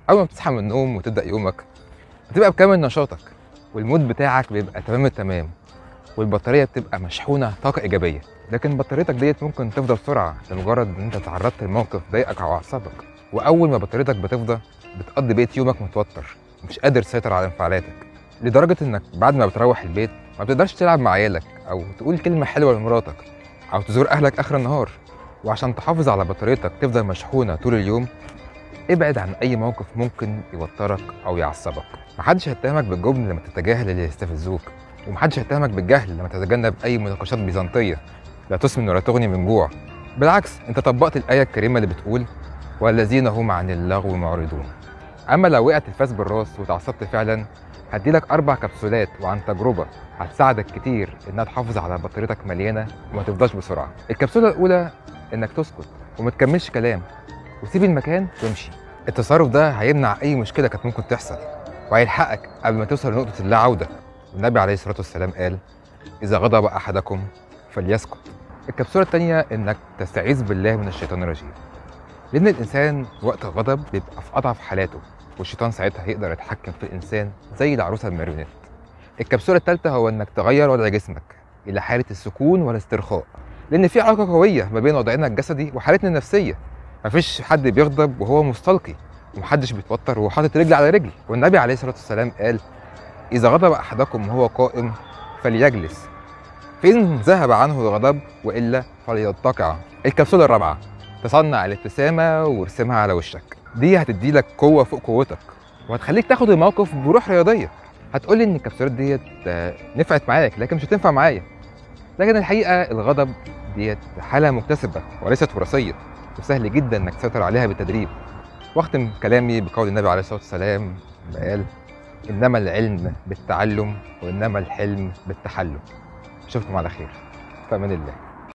اول ما بتصحى من النوم وتبدا يومك بتبقى بكامل نشاطك والمود بتاعك بيبقى تمام التمام والبطاريه بتبقى مشحونه طاقه ايجابيه لكن بطاريتك ديت ممكن تفضى بسرعه لمجرد ان انت تعرضت لموقف ضايقك او عصبك واول ما بطاريتك بتفضى بتقضي بقيه يومك متوتر مش قادر تسيطر على انفعالاتك لدرجه انك بعد ما بتروح البيت ما بتقدرش تلعب مع عيالك او تقول كلمه حلوه لمراتك او تزور اهلك اخر النهار وعشان تحافظ على بطاريتك تفضل مشحونه طول اليوم ابعد عن اي موقف ممكن يوترك او يعصبك محدش هيتهمك بالجبن لما تتجاهل اللي يستفزوك ومحدش هيتهمك بالجهل لما تتجنب اي مناقشات بيزنطيه لا تسمن ولا تغني من جوع بالعكس انت طبقت الايه الكريمه اللي بتقول والذين هم عن اللغو معرضون اما لو وقعت الفاس بالراس وتعصبت فعلا هديلك اربع كبسولات وعن تجربه هتساعدك كتير انها تحافظ على بطاريتك مليانه وما تفضاش بسرعه الكبسوله الاولى انك تسكت وما تكملش كلام وسيب المكان وامشي التصرف ده هيمنع اي مشكله كانت ممكن تحصل وهيلحقك قبل ما توصل لنقطه اللا عوده النبي عليه الصلاه والسلام قال اذا غضب احدكم فليسكت الكبسوله الثانيه انك تستعيذ بالله من الشيطان الرجيم لان الانسان وقت الغضب بيبقى في اضعف حالاته والشيطان ساعتها هيقدر يتحكم في الانسان زي العروسه الماريونيت الكبسوله الثالثه هو انك تغير وضع جسمك الى حاله السكون والاسترخاء لان في علاقه قويه ما بين وضعنا الجسدي وحالتنا النفسيه مفيش حد بيغضب وهو مستلقي ومحدش بيتوتر وهو حاطط رجل على رجل والنبي عليه الصلاه والسلام قال اذا غضب احدكم وهو قائم فليجلس فإن ذهب عنه الغضب والا فليتقع الكبسوله الرابعه تصنع الابتسامه وارسمها على وشك دي هتدي لك قوه فوق قوتك وهتخليك تاخد الموقف بروح رياضيه هتقولي ان الكبسولات ديت آه، نفعت معاك لكن مش هتنفع معايا لكن الحقيقه الغضب ديت حاله مكتسبه وليست وراثيه وسهل جدا انك تسيطر عليها بالتدريب واختم كلامي بقول النبي عليه الصلاه والسلام لما قال انما العلم بالتعلم وانما الحلم بالتحلم اشوفكم على خير فامان الله